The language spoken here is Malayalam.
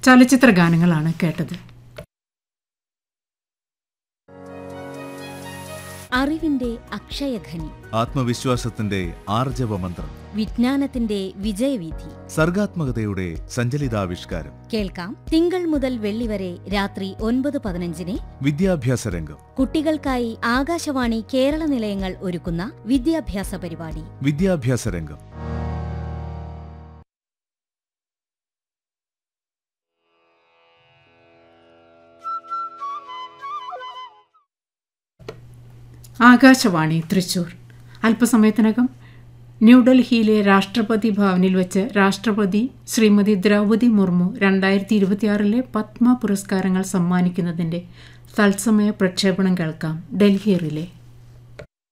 ചലച്ചിത്ര ഗാനങ്ങളാണ് കേട്ടത് അറിവിന്റെ അക്ഷയഖനി ആത്മവിശ്വാസത്തിന്റെ ആർജവമന്ത്രം വിജ്ഞാനത്തിന്റെ വിജയവീഥി സർഗാത്മകതയുടെ സഞ്ചലിതാവിഷ്കാരം കേൾക്കാം തിങ്കൾ മുതൽ വെള്ളി വരെ രാത്രി ഒൻപത് പതിനഞ്ചിന് വിദ്യാഭ്യാസ രംഗം കുട്ടികൾക്കായി ആകാശവാണി കേരള നിലയങ്ങൾ ഒരുക്കുന്ന വിദ്യാഭ്യാസ പരിപാടി വിദ്യാഭ്യാസ രംഗം ആകാശവാണി തൃശൂർ അല്പസമയത്തിനകം ന്യൂഡൽഹിയിലെ രാഷ്ട്രപതി ഭവനിൽ വെച്ച് രാഷ്ട്രപതി ശ്രീമതി ദ്രൗപതി മുർമു രണ്ടായിരത്തി ഇരുപത്തിയാറിലെ പത്മ പുരസ്കാരങ്ങൾ സമ്മാനിക്കുന്നതിൻ്റെ തത്സമയ പ്രക്ഷേപണം കേൾക്കാം ഡൽഹി റിലേ